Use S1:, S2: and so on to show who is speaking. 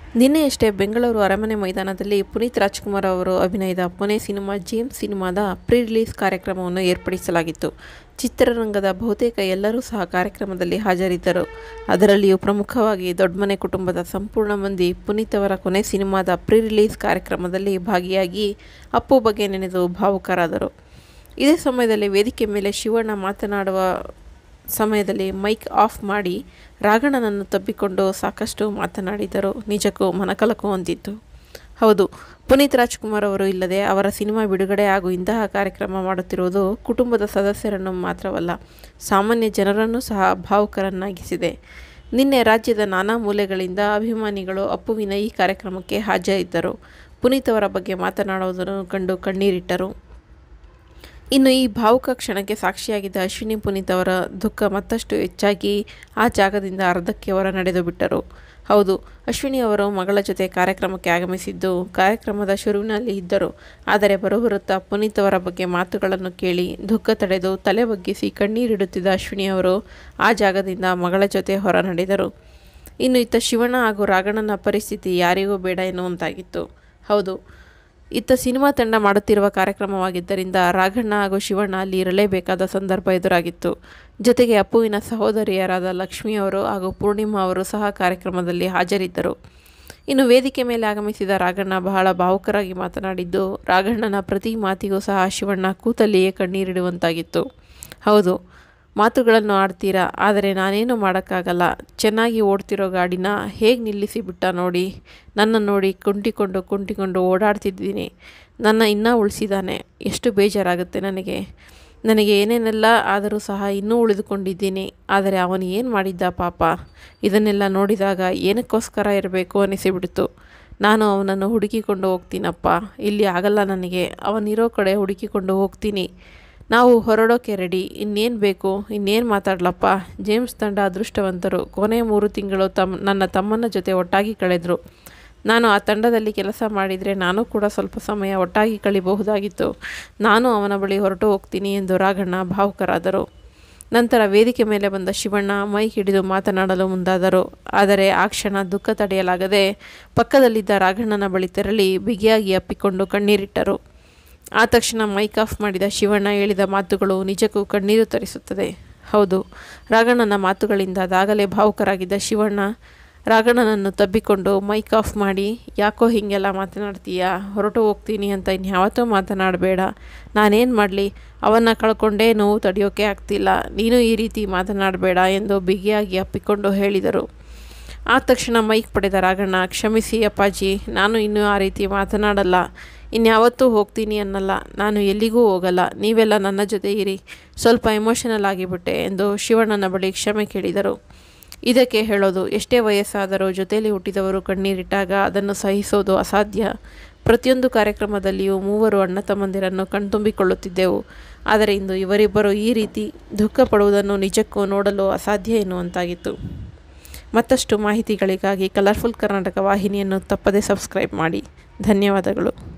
S1: ನಿನ್ನೆಯಷ್ಟೇ ಬೆಂಗಳೂರು ಅರಮನೆ ಮೈದಾನದಲ್ಲಿ ಪುನೀತ್ ರಾಜ್ಕುಮಾರ್ ಅವರು ಅಭಿನಯದ ಕೊನೆ ಸಿನಿಮಾ ಜೇಮ್ಸ್ ಸಿನಿಮಾದ ಪ್ರೀ ರಿಲೀಸ್ ಕಾರ್ಯಕ್ರಮವನ್ನು ಏರ್ಪಡಿಸಲಾಗಿತ್ತು ಚಿತ್ರರಂಗದ ಬಹುತೇಕ ಎಲ್ಲರೂ ಸಹ ಕಾರ್ಯಕ್ರಮದಲ್ಲಿ ಹಾಜರಿದ್ದರು ಅದರಲ್ಲಿಯೂ ಪ್ರಮುಖವಾಗಿ ದೊಡ್ಡಮನೆ ಕುಟುಂಬದ ಸಂಪೂರ್ಣ ಮಂದಿ ಪುನೀತ್ ಅವರ ಕೊನೆ ಸಿನಿಮಾದ ಪ್ರೀ ರಿಲೀಸ್ ಕಾರ್ಯಕ್ರಮದಲ್ಲಿ ಭಾಗಿಯಾಗಿ ಅಪ್ಪು ಬಗ್ಗೆ ನೆನೆದು ಭಾವುಕರಾದರು ಇದೇ ಸಮಯದಲ್ಲಿ ವೇದಿಕೆ ಮೇಲೆ ಶಿವಣ್ಣ ಮಾತನಾಡುವ ಸಮಯದಲ್ಲಿ ಮೈಕ್ ಆಫ್ ಮಾಡಿ ರಾಘಣ್ಣನನ್ನು ತಬ್ಬಿಕೊಂಡು ಸಾಕಷ್ಟು ಮಾತನಾಡಿದರು ನಿಜಕ್ಕೂ ಮನಕಲಕು ಹೊಂದಿತ್ತು ಹೌದು ಪುನೀತ್ ರಾಜ್ಕುಮಾರ್ ಅವರು ಇಲ್ಲದೆ ಅವರ ಸಿನಿಮಾ ಬಿಡುಗಡೆ ಹಾಗೂ ಇಂತಹ ಕಾರ್ಯಕ್ರಮ ಮಾಡುತ್ತಿರುವುದು ಕುಟುಂಬದ ಸದಸ್ಯರನ್ನು ಮಾತ್ರವಲ್ಲ ಸಾಮಾನ್ಯ ಜನರನ್ನು ಸಹ ಭಾವುಕರನ್ನಾಗಿಸಿದೆ ನಿನ್ನೆ ರಾಜ್ಯದ ನಾನಾ ಮೂಲೆಗಳಿಂದ ಅಭಿಮಾನಿಗಳು ಅಪ್ಪುವಿನ ಈ ಕಾರ್ಯಕ್ರಮಕ್ಕೆ ಹಾಜರಿದ್ದರು ಪುನೀತ್ ಅವರ ಬಗ್ಗೆ ಮಾತನಾಡುವುದನ್ನು ಕಂಡು ಕಣ್ಣೀರಿಟ್ಟರು ಇನ್ನು ಈ ಭಾವುಕ ಕ್ಷಣಕ್ಕೆ ಸಾಕ್ಷಿಯಾಗಿದ್ದ ಅಶ್ವಿನಿ ಪುನೀತ್ ಅವರ ದುಃಖ ಮತ್ತಷ್ಟು ಹೆಚ್ಚಾಗಿ ಆ ಜಾಗದಿಂದ ಅರ್ಧಕ್ಕೆ ಹೊರ ನಡೆದು ಬಿಟ್ಟರು ಹೌದು ಅಶ್ವಿನಿ ಅವರು ಮಗಳ ಜೊತೆ ಕಾರ್ಯಕ್ರಮಕ್ಕೆ ಆಗಮಿಸಿದ್ದು ಕಾರ್ಯಕ್ರಮದ ಶುರುವಿನಲ್ಲಿ ಇದ್ದರು ಆದರೆ ಬರುಬರುತ್ತಾ ಪುನೀತ್ ಅವರ ಬಗ್ಗೆ ಮಾತುಗಳನ್ನು ಕೇಳಿ ದುಃಖ ತಡೆದು ತಲೆ ಬಗ್ಗಿಸಿ ಕಣ್ಣೀರಿಡುತ್ತಿದ್ದ ಅಶ್ವಿನಿ ಅವರು ಆ ಜಾಗದಿಂದ ಮಗಳ ಜೊತೆ ಹೊರ ನಡೆದರು ಇನ್ನು ಇತ್ತ ಶಿವಣ್ಣ ಹಾಗೂ ರಾಘಣ್ಣನ ಪರಿಸ್ಥಿತಿ ಯಾರಿಗೂ ಬೇಡ ಎನ್ನುವಂತಾಗಿತ್ತು ಹೌದು ಇತ್ತ ಸಿನಿಮಾ ತಂಡ ಮಾಡುತ್ತಿರುವ ಕಾರ್ಯಕ್ರಮವಾಗಿದ್ದರಿಂದ ರಾಘಣ್ಣ ಹಾಗೂ ಶಿವಣ್ಣ ಅಲ್ಲಿ ಇರಲೇಬೇಕಾದ ಸಂದರ್ಭ ಎದುರಾಗಿತ್ತು ಜೊತೆಗೆ ಅಪ್ಪುವಿನ ಸಹೋದರಿಯರಾದ ಲಕ್ಷ್ಮಿ ಅವರು ಹಾಗೂ ಪೂರ್ಣಿಮಾ ಅವರು ಸಹ ಕಾರ್ಯಕ್ರಮದಲ್ಲಿ ಹಾಜರಿದ್ದರು ಇನ್ನು ವೇದಿಕೆ ಮೇಲೆ ಆಗಮಿಸಿದ ರಾಘಣ್ಣ ಬಹಳ ಭಾವುಕರಾಗಿ ಮಾತನಾಡಿದ್ದು ರಾಘಣ್ಣನ ಪ್ರತಿ ಮಾತಿಗೂ ಸಹ ಶಿವಣ್ಣ ಕೂತಲ್ಲಿಯೇ ಕಣ್ಣೀರಿಡುವಂತಾಗಿತ್ತು ಹೌದು ಮಾತುಗಳನ್ನು ಆಡ್ತೀರಾ ಆದರೆ ನಾನೇನು ಮಾಡೋಕ್ಕಾಗಲ್ಲ ಚೆನ್ನಾಗಿ ಓಡ್ತಿರೋ ಗಾಡಿನ ಹೇಗೆ ನಿಲ್ಲಿಸಿ ಬಿಟ್ಟ ನೋಡಿ ನನ್ನ ನೋಡಿ ಕುಂಟಿಕೊಂಡು ಕುಂಟಿಕೊಂಡು ಓಡಾಡ್ತಿದ್ದೀನಿ ನನ್ನ ಇನ್ನೂ ಉಳಿಸಿದ್ದಾನೆ ಎಷ್ಟು ಬೇಜಾರಾಗುತ್ತೆ ನನಗೆ ನನಗೆ ಏನೇನೆಲ್ಲ ಆದರೂ ಸಹ ಇನ್ನೂ ಉಳಿದುಕೊಂಡಿದ್ದೀನಿ ಆದರೆ ಅವನು ಏನು ಮಾಡಿದ್ದ ಪಾಪ ಇದನ್ನೆಲ್ಲ ನೋಡಿದಾಗ ಏನಕ್ಕೋಸ್ಕರ ಇರಬೇಕು ಅನಿಸಿಬಿಡ್ತು ನಾನು ಅವನನ್ನು ಹುಡುಕಿಕೊಂಡು ಹೋಗ್ತೀನಪ್ಪ ಇಲ್ಲಿ ಆಗಲ್ಲ ನನಗೆ ಅವನಿರೋ ಕಡೆ ಹುಡುಕಿಕೊಂಡು ಹೋಗ್ತೀನಿ ನಾವು ಹೊರಡೋಕೆ ರೆಡಿ ಇನ್ನೇನು ಬೇಕು ಇನ್ನೇನು ಮಾತಾಡ್ಲಪ್ಪ ಜೇಮ್ಸ್ ತಂಡ ಅದೃಷ್ಟವಂತರು ಕೊನೆ ಮೂರು ತಿಂಗಳು ತಮ್ಮ ನನ್ನ ತಮ್ಮನ ಜೊತೆ ಒಟ್ಟಾಗಿ ಕಳೆದರು ನಾನು ಆ ತಂಡದಲ್ಲಿ ಕೆಲಸ ಮಾಡಿದರೆ ನಾನು ಕೂಡ ಸ್ವಲ್ಪ ಸಮಯ ಒಟ್ಟಾಗಿ ಕಳಿಬಹುದಾಗಿತ್ತು ನಾನು ಅವನ ಬಳಿ ಹೊರಟು ಹೋಗ್ತೀನಿ ಎಂದು ರಾಘಣ್ಣ ಭಾವುಕರಾದರು ನಂತರ ವೇದಿಕೆ ಮೇಲೆ ಬಂದ ಶಿವಣ್ಣ ಮೈಕ್ ಹಿಡಿದು ಮಾತನಾಡಲು ಮುಂದಾದರು ಆದರೆ ಆ ಕ್ಷಣ ದುಃಖ ತಡೆಯಲಾಗದೆ ಪಕ್ಕದಲ್ಲಿದ್ದ ರಾಘಣ್ಣನ ಬಳಿ ತೆರಳಿ ಬಿಗಿಯಾಗಿ ಅಪ್ಪಿಕೊಂಡು ಕಣ್ಣೀರಿಟ್ಟರು ಆ ತಕ್ಷಣ ಮೈಕ್ ಆಫ್ ಮಾಡಿದ ಶಿವಣ್ಣ ಹೇಳಿದ ಮಾತುಗಳು ನಿಜಕ್ಕೂ ಕಣ್ಣೀರು ತರಿಸುತ್ತದೆ ಹೌದು ರಾಘಣ್ಣನ ಮಾತುಗಳಿಂದ ಅದಾಗಲೇ ಭಾವುಕರಾಗಿದ್ದ ಶಿವಣ್ಣ ರಾಘಣ್ಣನನ್ನು ತಬ್ಬಿಕೊಂಡು ಮೈಕ್ ಆಫ್ ಮಾಡಿ ಯಾಕೋ ಹೀಗೆಲ್ಲ ಮಾತನಾಡ್ತೀಯಾ ಹೊರಟು ಹೋಗ್ತೀನಿ ಅಂತ ಇನ್ಯಾವತ್ತೂ ಮಾತನಾಡಬೇಡ ನಾನೇನು ಮಾಡಲಿ ಅವನ್ನ ಕಳ್ಕೊಂಡೇ ನೋವು ತಡೆಯೋಕೆ ಆಗ್ತಿಲ್ಲ ನೀನು ಈ ರೀತಿ ಮಾತನಾಡಬೇಡ ಎಂದು ಬಿಗಿಯಾಗಿ ಅಪ್ಪಿಕೊಂಡು ಹೇಳಿದರು ಆ ತಕ್ಷಣ ಮೈಕ್ ಪಡೆದ ರಾಘಣ್ಣ ಕ್ಷಮಿಸಿ ಅಪ್ಪಾಜಿ ನಾನು ಇನ್ನೂ ಆ ರೀತಿ ಮಾತನಾಡಲ್ಲ ಇನ್ಯಾವತ್ತೂ ಹೋಗ್ತೀನಿ ಅನ್ನಲ್ಲ ನಾನು ಎಲ್ಲಿಗೂ ಹೋಗಲ್ಲ ನೀವೆಲ್ಲ ನನ್ನ ಜೊತೆ ಇರಿ ಸ್ವಲ್ಪ ಎಮೋಷನಲ್ ಆಗಿಬಿಟ್ಟೆ ಎಂದು ಶಿವಣ್ಣನ ಬಳಿ ಕ್ಷಮೆ ಕೇಳಿದರು ಇದಕ್ಕೆ ಹೇಳೋದು ಎಷ್ಟೇ ವಯಸ್ಸಾದರೂ ಜೊತೆಯಲ್ಲಿ ಹುಟ್ಟಿದವರು ಕಣ್ಣೀರಿಟ್ಟಾಗ ಅದನ್ನು ಸಹಿಸೋದು ಅಸಾಧ್ಯ ಪ್ರತಿಯೊಂದು ಕಾರ್ಯಕ್ರಮದಲ್ಲಿಯೂ ಮೂವರು ಅಣ್ಣ ತಮ್ಮಂದಿರನ್ನು ಕಣ್ತುಂಬಿಕೊಳ್ಳುತ್ತಿದ್ದೆವು ಆದರೆ ಇಂದು ಇವರಿಬ್ಬರು ಈ ರೀತಿ ದುಃಖ ಪಡುವುದನ್ನು ನಿಜಕ್ಕೂ ನೋಡಲು ಅಸಾಧ್ಯ ಎನ್ನುವಂತಾಗಿತ್ತು ಮತ್ತಷ್ಟು ಮಾಹಿತಿಗಳಿಗಾಗಿ ಕಲರ್ಫುಲ್ ಕರ್ನಾಟಕ ವಾಹಿನಿಯನ್ನು ತಪ್ಪದೇ ಸಬ್ಸ್ಕ್ರೈಬ್ ಮಾಡಿ ಧನ್ಯವಾದಗಳು